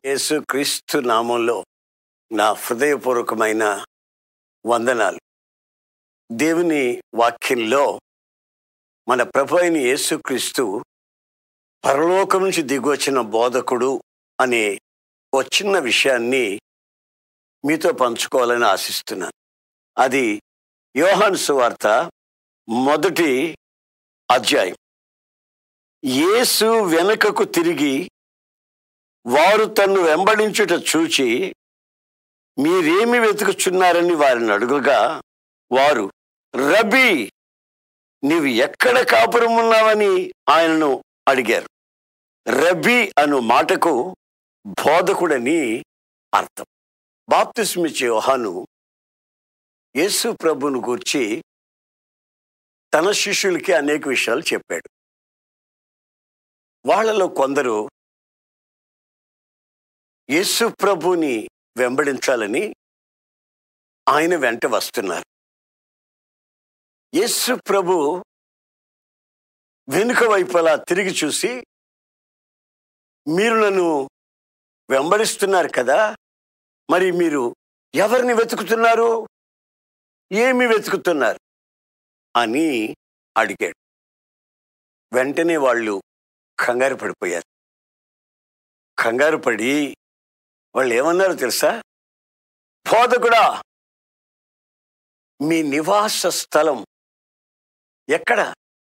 యేసు క్రీస్తు నామంలో నా హృదయపూర్వకమైన వందనాలు దేవుని వాక్యంలో మన ప్రభు అయిన యేసుక్రీస్తు పరలోకం నుంచి దిగొచ్చిన బోధకుడు అనే ఓ చిన్న విషయాన్ని మీతో పంచుకోవాలని ఆశిస్తున్నాను అది యోహాను సువార్త మొదటి అధ్యాయం యేసు వెనుకకు తిరిగి వారు తన్ను వెంబడించుట చూచి మీరేమి వెతుకుచున్నారని వారిని అడుగుగా వారు రబీ నీవు ఎక్కడ కాపురం ఉన్నావని ఆయనను అడిగారు రబీ అను మాటకు బోధకుడని అర్థం బాప్తిస్మిచ్చే యోహాను యేసు ప్రభును గూర్చి తన శిష్యులకి అనేక విషయాలు చెప్పాడు వాళ్ళలో కొందరు యేసు ప్రభుని వెంబడించాలని ఆయన వెంట వస్తున్నారు యేసు ప్రభు వెనుక వైపులా తిరిగి చూసి మీరు నన్ను వెంబడిస్తున్నారు కదా మరి మీరు ఎవరిని వెతుకుతున్నారు ఏమి వెతుకుతున్నారు అని అడిగాడు వెంటనే వాళ్ళు కంగారు పడిపోయారు కంగారు పడి వాళ్ళు ఏమన్నారో తెలుసా బోధకుడా మీ నివాస స్థలం ఎక్కడ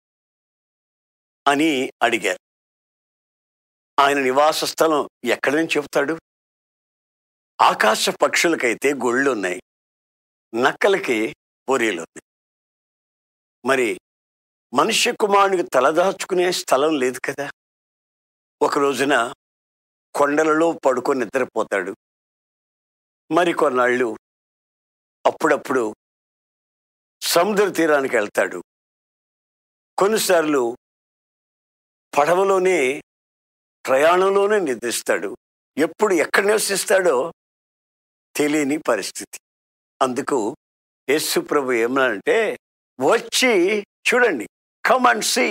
అని అడిగారు ఆయన నివాస స్థలం ఎక్కడని చెప్తాడు ఆకాశ పక్షులకైతే గొళ్ళు ఉన్నాయి నక్కలకి పొరీలు ఉన్నాయి మరి మనుష్య కుమారునికి తలదాచుకునే స్థలం లేదు కదా ఒక రోజున కొండలలో పడుకొని నిద్రపోతాడు మరి కొన్నాళ్ళు అప్పుడప్పుడు సముద్ర తీరానికి వెళ్తాడు కొన్నిసార్లు పడవలోనే ప్రయాణంలోనే నిద్రిస్తాడు ఎప్పుడు ఎక్కడ నివసిస్తాడో తెలియని పరిస్థితి అందుకు యేసు ప్రభు ఏమన్నాడంటే వచ్చి చూడండి కమ్ అండ్ సీ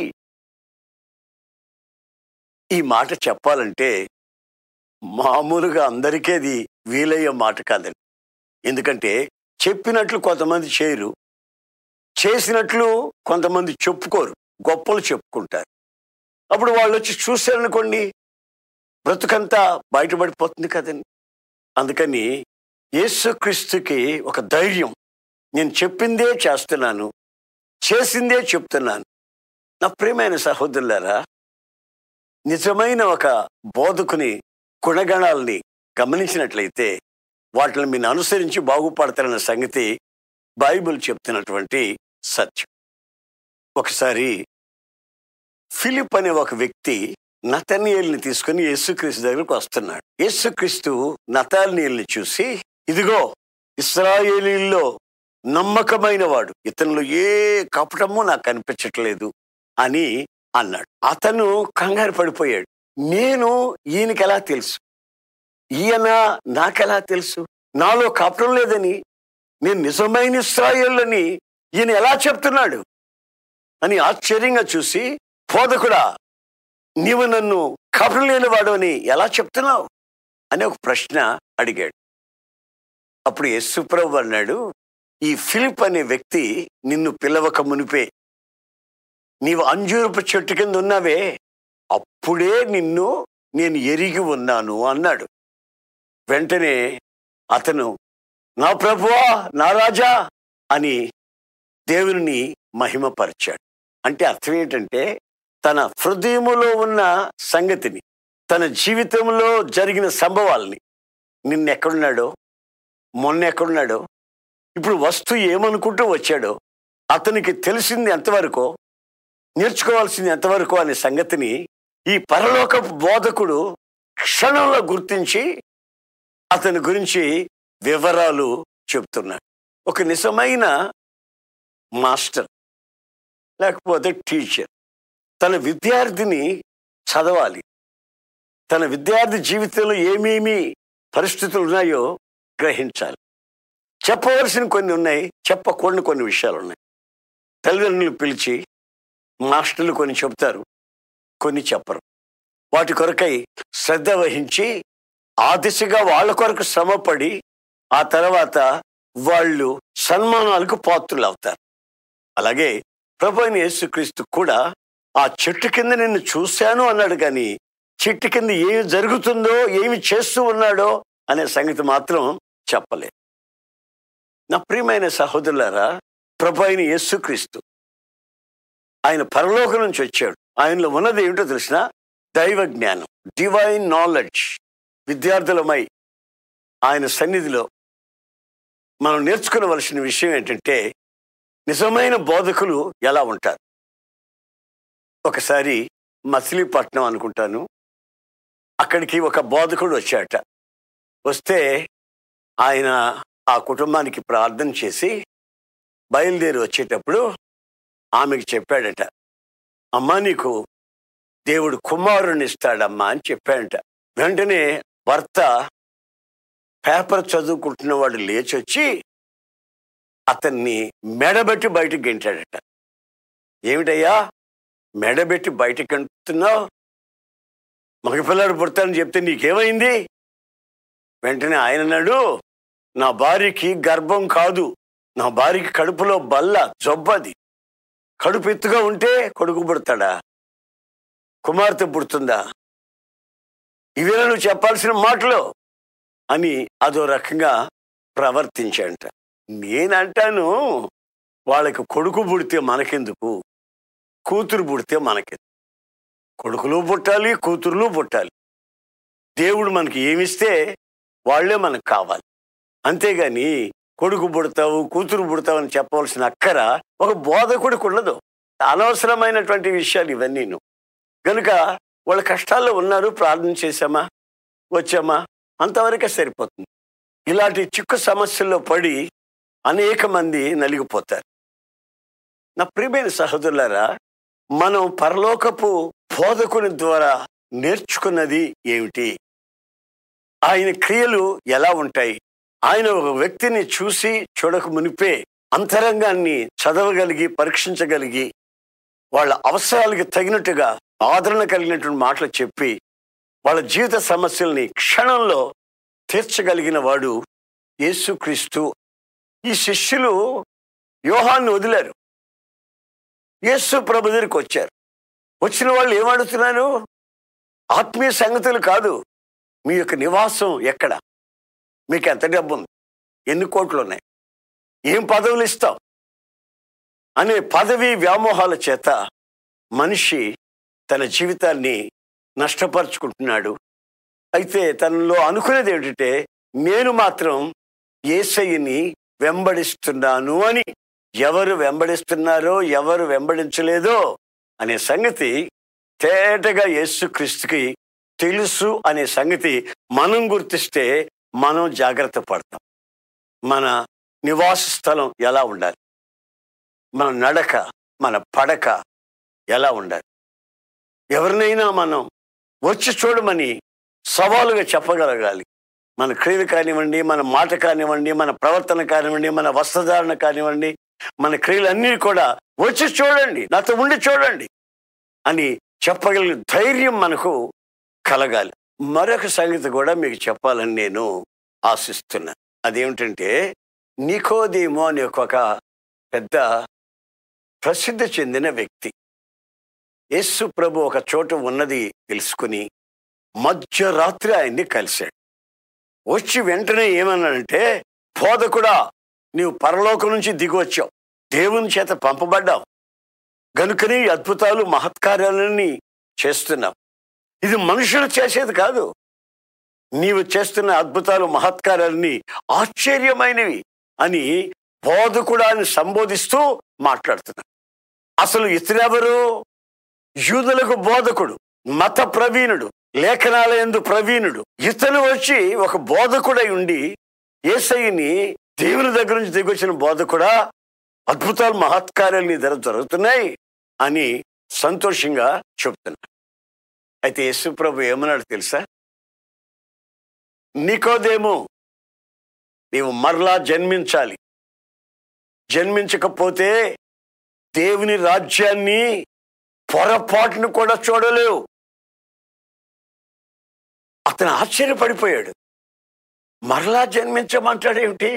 ఈ మాట చెప్పాలంటే మామూలుగా అందరికీ అది వీలయ్యే మాట కాదండి ఎందుకంటే చెప్పినట్లు కొంతమంది చేయరు చేసినట్లు కొంతమంది చెప్పుకోరు గొప్పలు చెప్పుకుంటారు అప్పుడు వాళ్ళు వచ్చి చూశారనుకోండి బ్రతుకంతా బయటపడిపోతుంది కదండి అందుకని యేసుక్రీస్తుకి ఒక ధైర్యం నేను చెప్పిందే చేస్తున్నాను చేసిందే చెప్తున్నాను నా ప్రియమైన సహోదరులారా నిజమైన ఒక బోధకుని గుణగణాలని గమనించినట్లయితే వాటిని మీరు అనుసరించి బాగుపడతారన్న సంగతి బైబిల్ చెప్తున్నటువంటి సత్యం ఒకసారి ఫిలిప్ అనే ఒక వ్యక్తి నతనియల్ని తీసుకుని యేసుక్రీస్తు దగ్గరకు వస్తున్నాడు యేసుక్రీస్తు నతానియల్ని చూసి ఇదిగో ఇస్రాయేలీల్లో నమ్మకమైన వాడు ఇతనిలో ఏ కపటము నాకు కనిపించట్లేదు అని అన్నాడు అతను కంగారు పడిపోయాడు నేను ఈయనకి ఎలా తెలుసు ఈయన నాకెలా తెలుసు నాలో కపటం లేదని నేను నిజమైన ఇస్రాయేళ్ళని ఈయన ఎలా చెప్తున్నాడు అని ఆశ్చర్యంగా చూసి బోధకుడా నీవు నన్ను కపటం లేనివాడు అని ఎలా చెప్తున్నావు అని ఒక ప్రశ్న అడిగాడు అప్పుడు యశుప్రభు అన్నాడు ఈ ఫిలిప్ అనే వ్యక్తి నిన్ను పిలవక మునిపే నీవు అంజూరపు చెట్టు కింద ఉన్నావే అప్పుడే నిన్ను నేను ఎరిగి ఉన్నాను అన్నాడు వెంటనే అతను నా ప్రభువా నా రాజా అని దేవుని మహిమపరిచాడు అంటే అర్థం ఏంటంటే తన హృదయములో ఉన్న సంగతిని తన జీవితంలో జరిగిన సంభవాల్ని నిన్న ఎక్కడున్నాడో మొన్న ఎక్కడున్నాడో ఇప్పుడు వస్తు ఏమనుకుంటూ వచ్చాడో అతనికి తెలిసింది ఎంతవరకు నేర్చుకోవాల్సింది ఎంతవరకు అనే సంగతిని ఈ పరలోక బోధకుడు క్షణంలో గుర్తించి అతని గురించి వివరాలు చెప్తున్నాడు ఒక నిజమైన మాస్టర్ లేకపోతే టీచర్ తన విద్యార్థిని చదవాలి తన విద్యార్థి జీవితంలో ఏమేమి పరిస్థితులు ఉన్నాయో గ్రహించాలి చెప్పవలసిన కొన్ని ఉన్నాయి చెప్పకూడని కొన్ని విషయాలు ఉన్నాయి తల్లిదండ్రులు పిలిచి మాస్టర్లు కొన్ని చెప్తారు కొన్ని చెప్పరు వాటి కొరకై శ్రద్ధ వహించి ఆ దిశగా వాళ్ళ కొరకు శ్రమపడి ఆ తర్వాత వాళ్ళు సన్మానాలకు పాత్రులు అవుతారు అలాగే ప్రభు అయిన యేసుక్రీస్తు కూడా ఆ చెట్టు కింద నిన్ను చూశాను అన్నాడు కానీ చెట్టు కింద ఏమి జరుగుతుందో ఏమి చేస్తూ ఉన్నాడో అనే సంగతి మాత్రం చెప్పలేదు నా ప్రియమైన సహోదరులారా ప్రభు అయిన యేసుక్రీస్తు ఆయన పరలోకం నుంచి వచ్చాడు ఆయనలో ఉన్నది ఏమిటో తెలిసిన దైవ జ్ఞానం డివైన్ నాలెడ్జ్ విద్యార్థులమై ఆయన సన్నిధిలో మనం నేర్చుకోవలసిన విషయం ఏంటంటే నిజమైన బోధకులు ఎలా ఉంటారు ఒకసారి మచిలీపట్నం అనుకుంటాను అక్కడికి ఒక బోధకుడు వచ్చాట వస్తే ఆయన ఆ కుటుంబానికి ప్రార్థన చేసి బయలుదేరి వచ్చేటప్పుడు ఆమెకి చెప్పాడట అమ్మా నీకు దేవుడు కుమారుని ఇస్తాడమ్మా అని చెప్పాడట వెంటనే భర్త పేపర్ చదువుకుంటున్న వాడు లేచొచ్చి అతన్ని మెడబెట్టి బయటికి గెంటాడట ఏమిటయ్యా మెడబెట్టి బయటకు గంటున్నావు మగపిల్లాడు పుడతానని చెప్తే నీకేమైంది వెంటనే ఆయన అన్నాడు నా భార్యకి గర్భం కాదు నా భార్యకి కడుపులో బల్ల జబ్బది కడుపు ఎత్తుగా ఉంటే కొడుకు పుడతాడా కుమార్తె పుడుతుందా ఇవేనా నువ్వు చెప్పాల్సిన మాటలు అని అదో రకంగా ప్రవర్తించాడంట నేనంటాను వాళ్ళకి కొడుకు పుడితే మనకెందుకు కూతురు పుడితే మనకెందుకు కొడుకులు పుట్టాలి కూతురులు పుట్టాలి దేవుడు మనకి ఏమిస్తే వాళ్ళే మనకు కావాలి అంతేగాని కొడుకు పుడతావు కూతురు పుడతావు అని చెప్పవలసిన అక్కర ఒక బోధకుడికి ఉండదు అనవసరమైనటువంటి విషయాలు ఇవన్నీ కనుక వాళ్ళ కష్టాల్లో ఉన్నారు ప్రార్థన చేశామా వచ్చామా అంతవరకే సరిపోతుంది ఇలాంటి చిక్కు సమస్యల్లో పడి అనేక మంది నలిగిపోతారు నా ప్రియమైన సహోదరులారా మనం పరలోకపు బోధకుని ద్వారా నేర్చుకున్నది ఏమిటి ఆయన క్రియలు ఎలా ఉంటాయి ఆయన ఒక వ్యక్తిని చూసి చూడక మునిపే అంతరంగాన్ని చదవగలిగి పరీక్షించగలిగి వాళ్ళ అవసరాలకి తగినట్టుగా ఆదరణ కలిగినటువంటి మాటలు చెప్పి వాళ్ళ జీవిత సమస్యల్ని క్షణంలో తీర్చగలిగిన వాడు యేసుక్రీస్తు ఈ శిష్యులు యోహాన్ని వదిలారు యేసు ప్రభు దగ్గరికి వచ్చారు వచ్చిన వాళ్ళు ఏమడుతున్నారు ఆత్మీయ సంగతులు కాదు మీ యొక్క నివాసం ఎక్కడ మీకు ఎంత డబ్బు ఉంది ఎన్ని కోట్లు ఉన్నాయి ఏం పదవులు ఇస్తాం అనే పదవి వ్యామోహాల చేత మనిషి తన జీవితాన్ని నష్టపరుచుకుంటున్నాడు అయితే తనలో అనుకునేది ఏమిటంటే నేను మాత్రం ఏసయ్యని వెంబడిస్తున్నాను అని ఎవరు వెంబడిస్తున్నారో ఎవరు వెంబడించలేదో అనే సంగతి తేటగా యేసుక్రీస్తుకి తెలుసు అనే సంగతి మనం గుర్తిస్తే మనం జాగ్రత్త పడతాం మన నివాస స్థలం ఎలా ఉండాలి మన నడక మన పడక ఎలా ఉండాలి ఎవరినైనా మనం వచ్చి చూడమని సవాలుగా చెప్పగలగాలి మన క్రియలు కానివ్వండి మన మాట కానివ్వండి మన ప్రవర్తన కానివ్వండి మన వస్త్రధారణ కానివ్వండి మన క్రియలన్నీ కూడా వచ్చి చూడండి నాతో ఉండి చూడండి అని చెప్పగలిగిన ధైర్యం మనకు కలగాలి మరొక సంగతి కూడా మీకు చెప్పాలని నేను ఆశిస్తున్నా అదేమిటంటే నికోదేమో అనే ఒక పెద్ద ప్రసిద్ధి చెందిన వ్యక్తి యేసు ప్రభు ఒక చోట ఉన్నది తెలుసుకుని మధ్యరాత్రి ఆయన్ని కలిశాడు వచ్చి వెంటనే ఏమన్నాడంటే బోధకుడా నీవు పరలోకం నుంచి దిగి వచ్చావు దేవుని చేత పంపబడ్డావు గనుకని ఈ అద్భుతాలు మహత్కార్యాలన్నీ చేస్తున్నావు ఇది మనుషులు చేసేది కాదు నీవు చేస్తున్న అద్భుతాలు మహత్కారాలని ఆశ్చర్యమైనవి అని బోధకుడాన్ని సంబోధిస్తూ మాట్లాడుతున్నాడు అసలు ఇతరెవరు యూదులకు బోధకుడు మత ప్రవీణుడు లేఖనాల ఎందు ప్రవీణుడు ఇతను వచ్చి ఒక బోధకుడై ఉండి ఏసైని దేవుని దగ్గర నుంచి దిగొచ్చిన బోధకుడా అద్భుతాలు మహత్కార్యాలు నీ ధర జరుగుతున్నాయి అని సంతోషంగా చెప్తున్నాడు అయితే యేసు ప్రభు ఏమన్నాడు తెలుసా నీకోదేమో నీవు మరలా జన్మించాలి జన్మించకపోతే దేవుని రాజ్యాన్ని పొరపాటును కూడా చూడలేవు అతను ఆశ్చర్యపడిపోయాడు మరలా జన్మించమంటాడేమిటి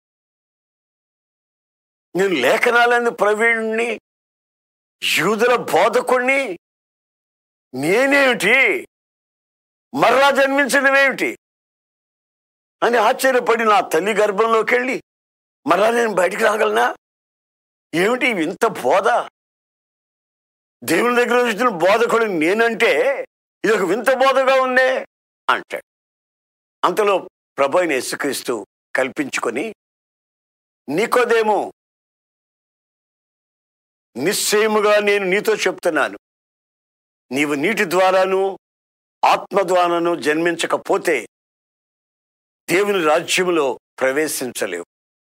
నేను లేఖనాలను ప్రవీణ్ణి యూదుల బోధకుణ్ణి నేనేమిటి మరలా జన్మించడం ఏమిటి అని ఆశ్చర్యపడి నా తల్లి గర్భంలోకి వెళ్ళి మరలా నేను బయటికి రాగలనా ఏమిటి ఇంత బోధ దేవుని దగ్గర వచ్చిన బోధకుడు నేనంటే ఇది ఒక వింత బోధగా ఉందే అంటాడు అంతలో ప్రభు అయిన యేసుక్రీస్తు కల్పించుకొని నీకోదేమో నిశ్చయముగా నేను నీతో చెప్తున్నాను నీవు నీటి ద్వారాను ఆత్మ ద్వారాను జన్మించకపోతే దేవుని రాజ్యములో ప్రవేశించలేవు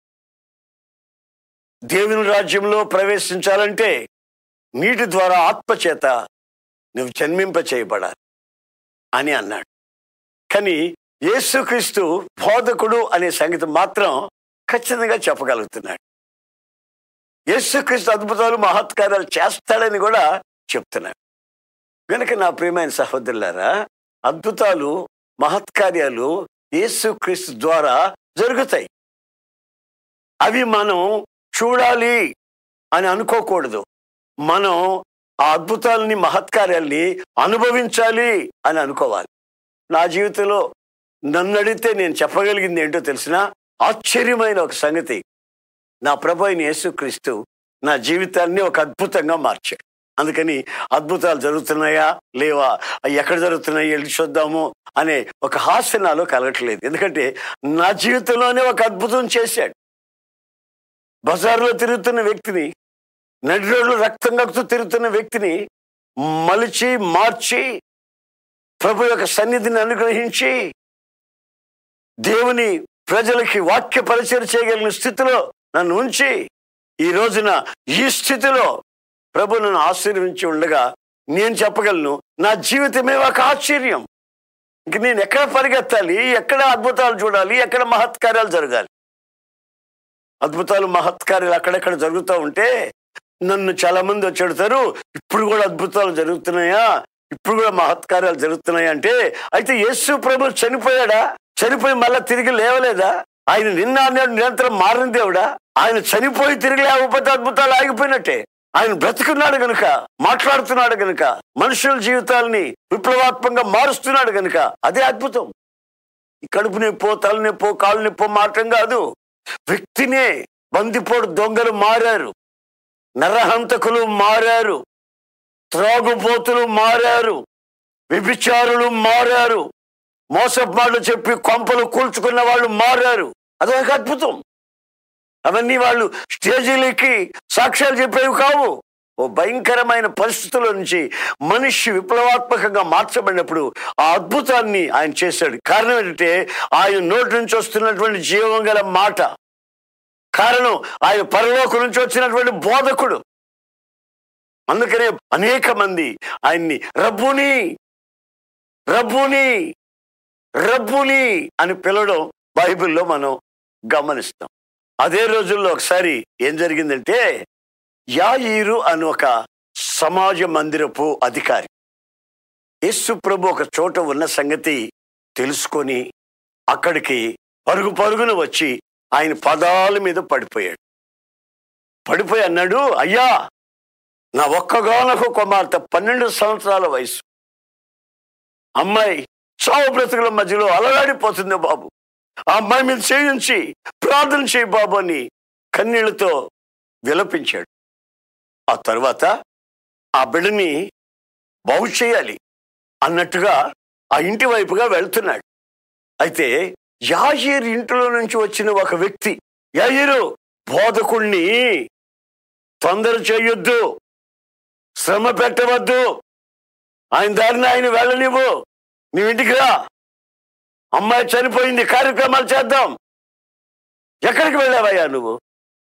దేవుని రాజ్యంలో ప్రవేశించాలంటే నీటి ద్వారా ఆత్మ చేత నువ్వు జన్మింప చేయబడాలి అని అన్నాడు కానీ యేసుక్రీస్తు బోధకుడు అనే సంగతి మాత్రం ఖచ్చితంగా చెప్పగలుగుతున్నాడు యేసుక్రీస్తు అద్భుతాలు మహత్కార్యాలు చేస్తాడని కూడా చెప్తున్నాడు కనుక నా ప్రియమైన సహోదరులారా అద్భుతాలు మహత్కార్యాలు యేసుక్రీస్తు ద్వారా జరుగుతాయి అవి మనం చూడాలి అని అనుకోకూడదు మనం ఆ అద్భుతాలని మహత్కార్యాల్ని అనుభవించాలి అని అనుకోవాలి నా జీవితంలో నన్ను అడిగితే నేను చెప్పగలిగింది ఏంటో తెలిసిన ఆశ్చర్యమైన ఒక సంగతి నా ప్రభు అయిన యేసుక్రీస్తు నా జీవితాన్ని ఒక అద్భుతంగా మార్చాడు అందుకని అద్భుతాలు జరుగుతున్నాయా లేవా అవి ఎక్కడ జరుగుతున్నాయి వెళ్ళి చూద్దాము అనే ఒక హాస్య నాలో కలగట్లేదు ఎందుకంటే నా జీవితంలోనే ఒక అద్భుతం చేశాడు బజార్లో తిరుగుతున్న వ్యక్తిని నడి రోడ్లు రక్తం కక్కుతూ తిరుగుతున్న వ్యక్తిని మలిచి మార్చి ప్రభు యొక్క సన్నిధిని అనుగ్రహించి దేవుని ప్రజలకి వాక్య పరిచయం చేయగలిగిన స్థితిలో నన్ను ఉంచి ఈ రోజున ఈ స్థితిలో ప్రభు నన్ను ఆశీర్వించి ఉండగా నేను చెప్పగలను నా జీవితమే ఒక ఆశ్చర్యం ఇంక నేను ఎక్కడ పరిగెత్తాలి ఎక్కడ అద్భుతాలు చూడాలి ఎక్కడ మహత్కార్యాలు జరగాలి అద్భుతాలు మహత్కార్యాలు అక్కడెక్కడ జరుగుతూ ఉంటే నన్ను చాలా మంది వచ్చి అడుగుతారు ఇప్పుడు కూడా అద్భుతాలు జరుగుతున్నాయా ఇప్పుడు కూడా మహత్కార్యాలు జరుగుతున్నాయా అంటే అయితే యేసు ప్రభు చనిపోయాడా చనిపోయి మళ్ళా తిరిగి లేవలేదా ఆయన నిన్న నేడు నిరంతరం మారిన దేవుడా ఆయన చనిపోయి తిరిగి లేకపోతే అద్భుతాలు ఆగిపోయినట్టే ఆయన బ్రతుకున్నాడు గనుక మాట్లాడుతున్నాడు గనుక మనుషుల జీవితాలని విప్లవాత్మకంగా మారుస్తున్నాడు గనుక అదే అద్భుతం ఈ కడుపు నొప్పో తలనొప్పో కాళ్ళు నొప్పో మాత్రం కాదు వ్యక్తినే బందిపోడు దొంగలు మారారు నరహంతకులు మారారు త్రాగుపోతులు మారారు వ్యభిచారులు మారారు మోసపాట్లు చెప్పి కొంపలు కూల్చుకున్న వాళ్ళు మారారు అదొక అద్భుతం అవన్నీ వాళ్ళు స్టేజీలకి సాక్ష్యాలు చెప్పేవి కావు ఓ భయంకరమైన పరిస్థితుల నుంచి మనిషి విప్లవాత్మకంగా మార్చబడినప్పుడు ఆ అద్భుతాన్ని ఆయన చేశాడు కారణం ఏంటంటే ఆయన నోటి నుంచి వస్తున్నటువంటి జీవం గల మాట కారణం ఆయన పరలోకం నుంచి వచ్చినటువంటి బోధకుడు అందుకనే అనేక మంది ఆయన్ని రబ్బుని రబ్బుని రబ్బుని అని పిలవడం బైబిల్లో మనం గమనిస్తాం అదే రోజుల్లో ఒకసారి ఏం జరిగిందంటే యాయిరు అని ఒక సమాజ మందిరపు అధికారి యేసు ప్రభు ఒక చోట ఉన్న సంగతి తెలుసుకొని అక్కడికి పరుగు పరుగున వచ్చి ఆయన పదాల మీద పడిపోయాడు పడిపోయి అన్నాడు అయ్యా నా ఒక్కగానొక కుమార్తె పన్నెండు సంవత్సరాల వయసు అమ్మాయి చావు బ్రతుకుల మధ్యలో అలలాడిపోతుంది బాబు ఆ అమ్మాయి మీద చేయించి ప్రార్థన చేయి బాబు అని కన్నీళ్లతో విలపించాడు ఆ తర్వాత ఆ బిడ్డని బాగు చేయాలి అన్నట్టుగా ఆ ఇంటి వైపుగా వెళ్తున్నాడు అయితే యాయేరు ఇంటిలో నుంచి వచ్చిన ఒక వ్యక్తి యాయేరు బోధకుణ్ణి తొందర చేయొద్దు శ్రమ పెట్టవద్దు ఆయన దారిని ఆయన వెళ్ళనివ్వు నీ ఇంటికి రా అమ్మాయి చనిపోయింది కార్యక్రమాలు చేద్దాం ఎక్కడికి వెళ్ళావయ్యా నువ్వు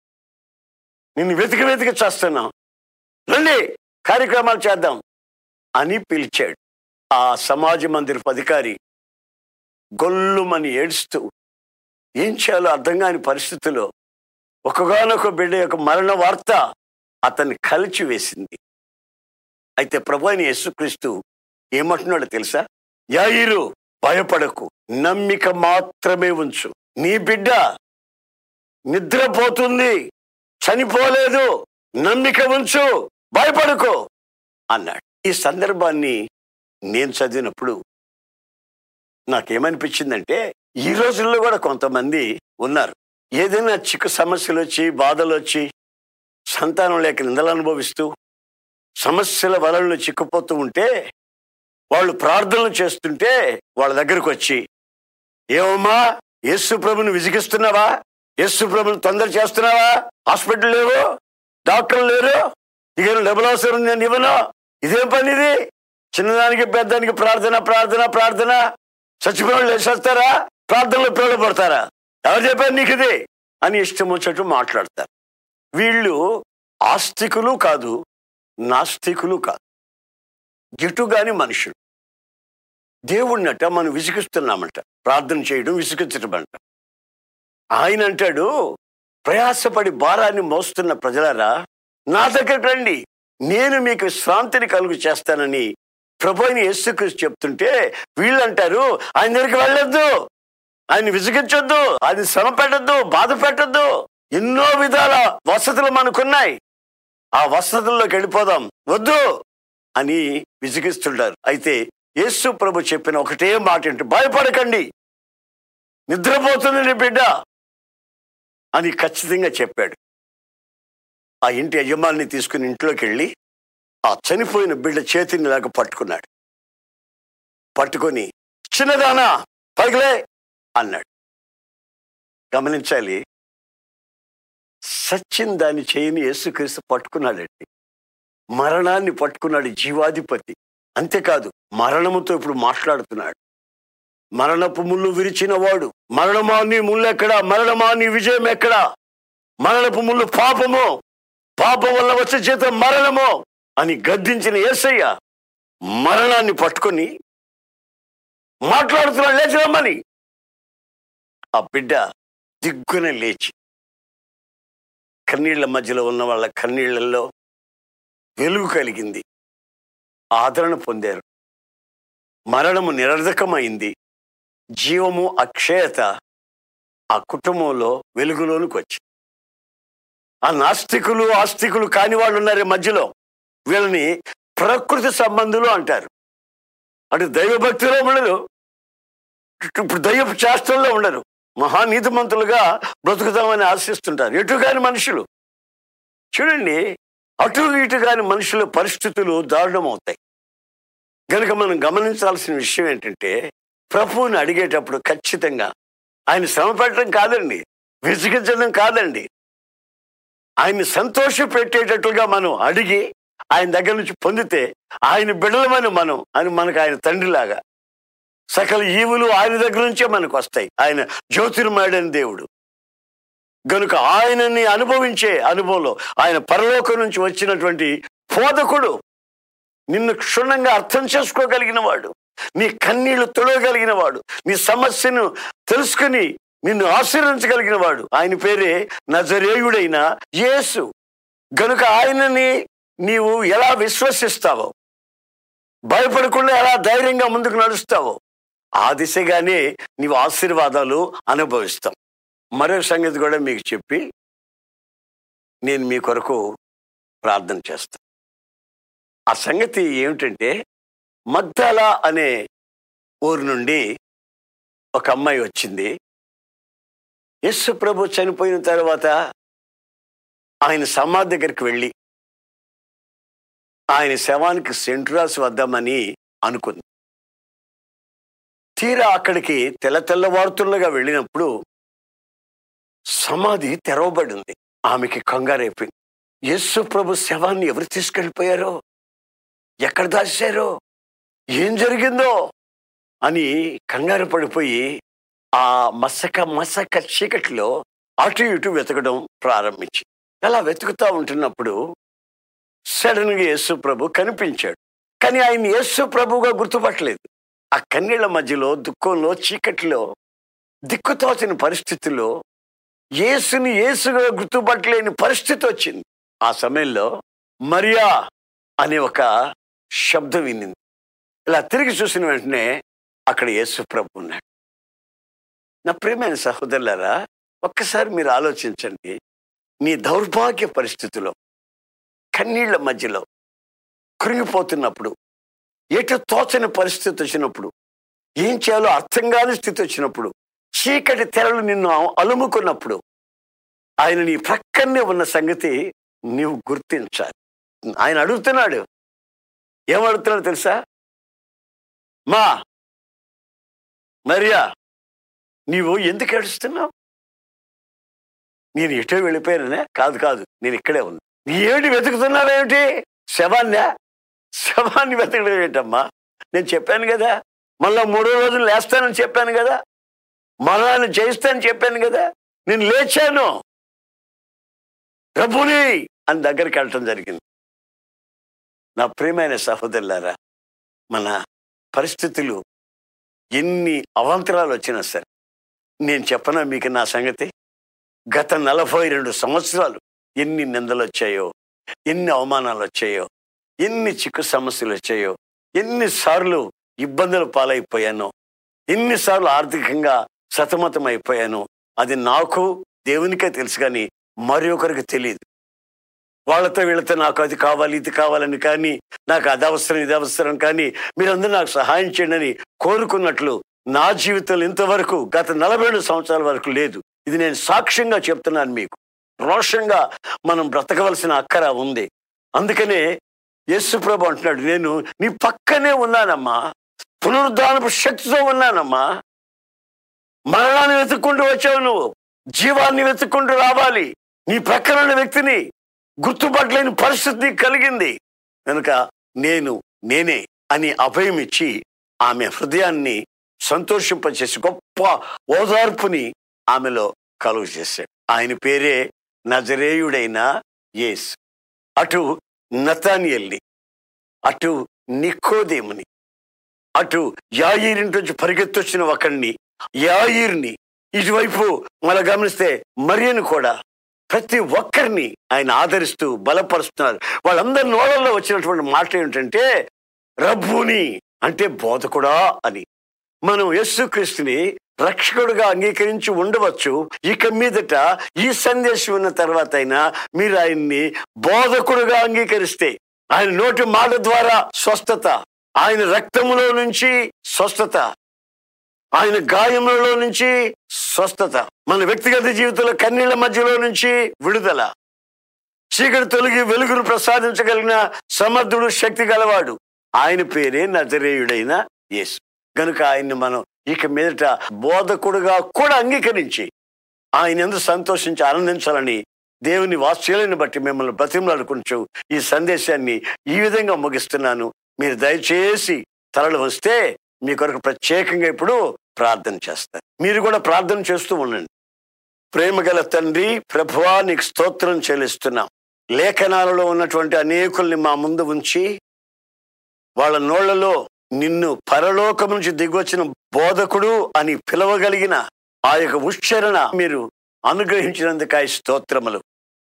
నిన్ను వెతికి వెతికి చేస్తున్నావు రండి కార్యక్రమాలు చేద్దాం అని పిలిచాడు ఆ సమాజ మందిరపు అధికారి గొల్లుమని ఏడుస్తూ ఏం చేయాలో అర్థం కాని పరిస్థితిలో ఒకగానొక బిడ్డ యొక్క మరణ వార్త అతన్ని కలిచి వేసింది అయితే ప్రభు అయిన యేసుక్రీస్తు ఏమంటున్నాడో తెలుసా యాయిరు భయపడకు నమ్మిక మాత్రమే ఉంచు నీ బిడ్డ నిద్రపోతుంది చనిపోలేదు నమ్మిక ఉంచు భయపడకు అన్నాడు ఈ సందర్భాన్ని నేను చదివినప్పుడు నాకేమనిపించిందంటే ఈ రోజుల్లో కూడా కొంతమంది ఉన్నారు ఏదైనా చిక్కు సమస్యలు వచ్చి బాధలు వచ్చి సంతానం లేక నిందలు అనుభవిస్తూ సమస్యల వలలను చిక్కుపోతూ ఉంటే వాళ్ళు ప్రార్థనలు చేస్తుంటే వాళ్ళ దగ్గరకు వచ్చి ఏమమ్మా యేసు ప్రభుని విసిగిస్తున్నావా యేసు ప్రభుని తొందర చేస్తున్నావా హాస్పిటల్ లేవు డాక్టర్లు లేరు ఇక డబ్బులు అవసరం నేను ఇవ్వను ఇదేం పని ఇది చిన్నదానికి పెద్దానికి ప్రార్థన ప్రార్థన ప్రార్థన చచ్చిపోయిన లేచేస్తారా ప్రార్థనలో పిల్లలు పడతారా ఎవరు చెప్పారు నీకు ఇది అని ఇష్టం వచ్చేట్టు మాట్లాడతారు వీళ్ళు ఆస్తికులు కాదు నాస్తికులు కాదు గిట్టుగాని మనుషులు దేవుణ్ణట మనం విసిగిస్తున్నామంట ప్రార్థన చేయడం విసిగించడం అంట ఆయన అంటాడు ప్రయాసపడి భారాన్ని మోస్తున్న ప్రజలారా నా దగ్గరకు రండి నేను మీకు శ్రాంతిని కలుగు చేస్తానని ప్రభుని యేసుక్రీస్తు చెప్తుంటే వీళ్ళు అంటారు ఆయన దగ్గరికి వెళ్ళొద్దు ఆయన విసిగించొద్దు ఆయన శ్రమ పెట్టద్దు బాధ పెట్టద్దు ఎన్నో విధాల వసతులు మనకున్నాయి ఆ వసతుల్లోకి వెళ్ళిపోదాం వద్దు అని విసిగిస్తుంటారు అయితే యేసు ప్రభు చెప్పిన ఒకటే మాట ఏంటి భయపడకండి నిద్రపోతుంది నీ బిడ్డ అని ఖచ్చితంగా చెప్పాడు ఆ ఇంటి యజమాని తీసుకుని ఇంట్లోకి వెళ్ళి ఆ చనిపోయిన బిడ్డ చేతిని ఇలాగ పట్టుకున్నాడు పట్టుకొని చిన్నదానా పగిలే అన్నాడు గమనించాలి సచిన్ దాన్ని చేయని యేసుక్రీస్తు పట్టుకున్నాడండి మరణాన్ని పట్టుకున్నాడు జీవాధిపతి అంతేకాదు మరణముతో ఇప్పుడు మాట్లాడుతున్నాడు మరణపు ముళ్ళు విరిచిన వాడు మరణమా నీ ముళ్ళు ఎక్కడా మరణమా నీ విజయం ఎక్కడా మరణపు ముళ్ళు పాపము పాపం వల్ల వచ్చే జీతం మరణము అని గద్దించిన యేసయ్య మరణాన్ని పట్టుకొని మాట్లాడుతున్నాడు లేచి రమ్మని ఆ బిడ్డ దిగ్గున లేచి కన్నీళ్ల మధ్యలో ఉన్న వాళ్ళ కన్నీళ్లలో వెలుగు కలిగింది ఆదరణ పొందారు మరణము నిరర్ధకమైంది జీవము అక్షయత ఆ కుటుంబంలో వెలుగులోనికి వచ్చింది ఆ నాస్తికులు ఆస్తికులు కాని వాళ్ళు ఉన్నారు ఈ మధ్యలో వీళ్ళని ప్రకృతి సంబంధులు అంటారు అంటే దైవభక్తిలో ఉండరు ఇప్పుడు దైవ శాస్త్రంలో ఉండరు మహానీతిమంతులుగా బ్రతుకుతామని ఆశిస్తుంటారు ఎటు కాని మనుషులు చూడండి అటు ఇటు కాని మనుషుల పరిస్థితులు దారుణమవుతాయి కనుక మనం గమనించాల్సిన విషయం ఏంటంటే ప్రభువుని అడిగేటప్పుడు ఖచ్చితంగా ఆయన శ్రమ పెట్టడం కాదండి విసిగించడం కాదండి ఆయన్ని సంతోష పెట్టేటట్లుగా మనం అడిగి ఆయన దగ్గర నుంచి పొందితే ఆయన బిడ్డలమని మనం అని మనకు ఆయన తండ్రిలాగా సకల ఈవులు ఆయన దగ్గర నుంచే మనకు వస్తాయి ఆయన జ్యోతిర్మయుడైన దేవుడు గనుక ఆయనని అనుభవించే అనుభవంలో ఆయన పరలోకం నుంచి వచ్చినటువంటి బోధకుడు నిన్ను క్షుణ్ణంగా అర్థం చేసుకోగలిగిన వాడు నీ కన్నీళ్లు తొడగలిగిన వాడు నీ సమస్యను తెలుసుకుని నిన్ను ఆశీర్వించగలిగిన వాడు ఆయన పేరే నజరేయుడైన యేసు గనుక ఆయనని నీవు ఎలా విశ్వసిస్తావో భయపడకుండా ఎలా ధైర్యంగా ముందుకు నడుస్తావో ఆ దిశగానే నీవు ఆశీర్వాదాలు అనుభవిస్తాం మరో సంగతి కూడా మీకు చెప్పి నేను మీ కొరకు ప్రార్థన చేస్తాను ఆ సంగతి ఏమిటంటే మగ్దాల అనే ఊరు నుండి ఒక అమ్మాయి వచ్చింది యస్సు ప్రభు చనిపోయిన తర్వాత ఆయన సమాధి దగ్గరికి వెళ్ళి ఆయన శవానికి సెంట్రాస్ వద్దామని అనుకుంది తీరా అక్కడికి తెల్ల తెల్లవారుతుండగా వెళ్ళినప్పుడు సమాధి తెరవబడింది ఆమెకి కంగారైపోయింది యేసు ప్రభు శవాన్ని ఎవరు తీసుకెళ్ళిపోయారో ఎక్కడ దాచారో ఏం జరిగిందో అని కంగారు పడిపోయి ఆ మసక మసక చీకటిలో అటు ఇటు వెతకడం ప్రారంభించి అలా వెతుకుతా ఉంటున్నప్పుడు సడన్ గా యేసు ప్రభు కనిపించాడు కానీ ఆయన యేసు ప్రభుగా గుర్తుపట్టలేదు ఆ కన్నీళ్ల మధ్యలో దుఃఖంలో చీకటిలో దిక్కుతోచని పరిస్థితిలో యేసుని యేసుగా గుర్తుపట్టలేని పరిస్థితి వచ్చింది ఆ సమయంలో మరియా అనే ఒక శబ్దం వినింది ఇలా తిరిగి చూసిన వెంటనే అక్కడ యేసు ప్రభు ఉన్నాడు నా ప్రియమైన సహోదరులారా ఒక్కసారి మీరు ఆలోచించండి నీ దౌర్భాగ్య పరిస్థితిలో కన్నీళ్ల మధ్యలో కృంగిపోతున్నప్పుడు ఎటు తోచని పరిస్థితి వచ్చినప్పుడు ఏం చేయాలో అర్థం కాని స్థితి వచ్చినప్పుడు చీకటి తెరలు నిన్ను అలుముకున్నప్పుడు ఆయన నీ ప్రక్కనే ఉన్న సంగతి నీవు గుర్తించాలి ఆయన అడుగుతున్నాడు ఏమడుగుతున్నాడు తెలుసా మా మరియా నీవు ఎందుకు ఏడుస్తున్నావు నేను ఎటో వెళ్ళిపోయాననే కాదు కాదు నేను ఇక్కడే ఉన్నా నీ ఏమిటి వెతుకుతున్నావేమిటి శవాన్నే శవాన్ని వెతకడం ఏంటమ్మా నేను చెప్పాను కదా మళ్ళా మూడో రోజులు లేస్తానని చెప్పాను కదా మరణాన్ని జయిస్తానని చెప్పాను కదా నేను లేచాను ప్రభుని అని దగ్గరికి వెళ్ళటం జరిగింది నా ప్రియమైన సహోదరులారా మన పరిస్థితులు ఎన్ని అవాంతరాలు వచ్చినా సరే నేను చెప్పనా మీకు నా సంగతి గత నలభై రెండు సంవత్సరాలు ఎన్ని నిందలు వచ్చాయో ఎన్ని అవమానాలు వచ్చాయో ఎన్ని చిక్కు సమస్యలు వచ్చాయో ఎన్నిసార్లు ఇబ్బందులు పాలైపోయానో ఎన్నిసార్లు ఆర్థికంగా సతమతం అయిపోయాను అది నాకు దేవునికే తెలుసు కానీ మరి ఒకరికి తెలియదు వాళ్ళతో వీళ్ళతో నాకు అది కావాలి ఇది కావాలని కానీ నాకు అది అవసరం ఇది అవసరం కానీ మీరందరూ నాకు సహాయం చేయండి అని కోరుకున్నట్లు నా జీవితంలో ఇంతవరకు గత నలభై ఏడు సంవత్సరాల వరకు లేదు ఇది నేను సాక్ష్యంగా చెప్తున్నాను మీకు రోషంగా మనం బ్రతకవలసిన అక్కర ఉంది అందుకనే యేసుప్రభు అంటున్నాడు నేను నీ పక్కనే ఉన్నానమ్మా పునరుద్ధానపు శక్తితో ఉన్నానమ్మా మరణాన్ని వెతుక్కుంటూ వచ్చావు నువ్వు జీవాన్ని వెతుక్కుంటూ రావాలి నీ ప్రక్కన ఉన్న వ్యక్తిని గుర్తుపట్టలేని పరిస్థితి నీకు కలిగింది కనుక నేను నేనే అని అభయం ఇచ్చి ఆమె హృదయాన్ని సంతోషింపచేసి గొప్ప ఓదార్పుని ఆమెలో కలుగు చేశాడు ఆయన పేరే నజరేయుడైన యేసు అటు నతానియల్ని అటు నికోదేముని అటు యాయిరింటి నుంచి పరిగెత్తొచ్చిన ఒకడిని యాయిర్ని ఇటువైపు మళ్ళీ గమనిస్తే మరియను కూడా ప్రతి ఒక్కరిని ఆయన ఆదరిస్తూ బలపరుస్తున్నారు వాళ్ళందరి నోళ్ళల్లో వచ్చినటువంటి మాట ఏమిటంటే రబ్బుని అంటే బోధకుడా అని మనం యేసుక్రీస్తుని రక్షకుడుగా అంగీకరించి ఉండవచ్చు ఇక మీదట ఈ సందేశం ఉన్న తర్వాత అయినా మీరు ఆయన్ని బోధకుడుగా అంగీకరిస్తే ఆయన నోటి మాట ద్వారా స్వస్థత ఆయన రక్తములో నుంచి స్వస్థత ఆయన గాయములలో నుంచి స్వస్థత మన వ్యక్తిగత జీవితంలో కన్నీళ్ల మధ్యలో నుంచి విడుదల చీకటి తొలగి వెలుగును ప్రసాదించగలిగిన సమర్థుడు శక్తి గలవాడు ఆయన పేరే నజరేయుడైన యేసు గనుక ఆయన్ని మనం ఇక మీదట బోధకుడుగా కూడా అంగీకరించి ఆయన ఎందుకు సంతోషించి ఆనందించాలని దేవుని వాత్సల్యాన్ని బట్టి మిమ్మల్ని బ్రతిమలాడుకుంటూ ఈ సందేశాన్ని ఈ విధంగా ముగిస్తున్నాను మీరు దయచేసి తలలు వస్తే మీ కొరకు ప్రత్యేకంగా ఇప్పుడు ప్రార్థన చేస్తారు మీరు కూడా ప్రార్థన చేస్తూ ఉండండి ప్రేమగల తండ్రి ప్రభువా నీకు స్తోత్రం చెల్లిస్తున్నాం లేఖనాలలో ఉన్నటువంటి అనేకుల్ని మా ముందు ఉంచి వాళ్ళ నోళ్లలో నిన్ను పరలోకం నుంచి దిగొచ్చిన బోధకుడు అని పిలవగలిగిన ఆ యొక్క ఉచ్చరణ మీరు అనుగ్రహించినందుకు ఈ స్తోత్రములు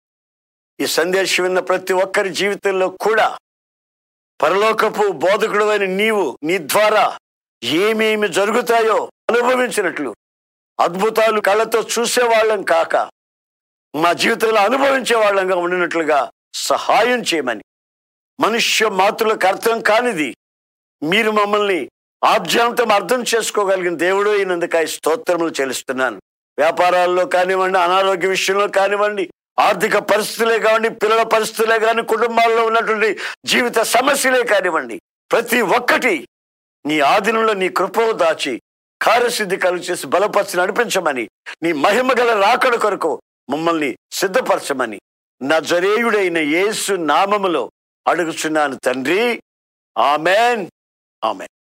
ఈ సందేశం విన్న ప్రతి ఒక్కరి జీవితంలో కూడా పరలోకపు బోధకుడు అయిన నీవు నీ ద్వారా ఏమేమి జరుగుతాయో అనుభవించినట్లు అద్భుతాలు కళ్ళతో చూసేవాళ్ళం కాక మా జీవితంలో అనుభవించే వాళ్ళంగా ఉండినట్లుగా సహాయం చేయమని మనుష్య మాతృలకు అర్థం కానిది మీరు మమ్మల్ని ఆద్యాంతం అర్థం చేసుకోగలిగిన దేవుడు అయినందుకు ఈ స్తోత్రములు చెల్లిస్తున్నాను వ్యాపారాల్లో కానివ్వండి అనారోగ్య విషయంలో కానివ్వండి ఆర్థిక పరిస్థితులే కానివ్వండి పిల్లల పరిస్థితులే కానీ కుటుంబాల్లో ఉన్నటువంటి జీవిత సమస్యలే కానివ్వండి ప్రతి ఒక్కటి నీ ఆధీనంలో నీ కృపలో దాచి కార్యసిద్ధి కలుగు చేసి బలపరిచి నడిపించమని నీ మహిమ గల రాకడ కొరకు మమ్మల్ని సిద్ధపరచమని నా జరేయుడైన యేసు నామములో అడుగుచున్నాను తండ్రి ఆమెన్ ఆమెన్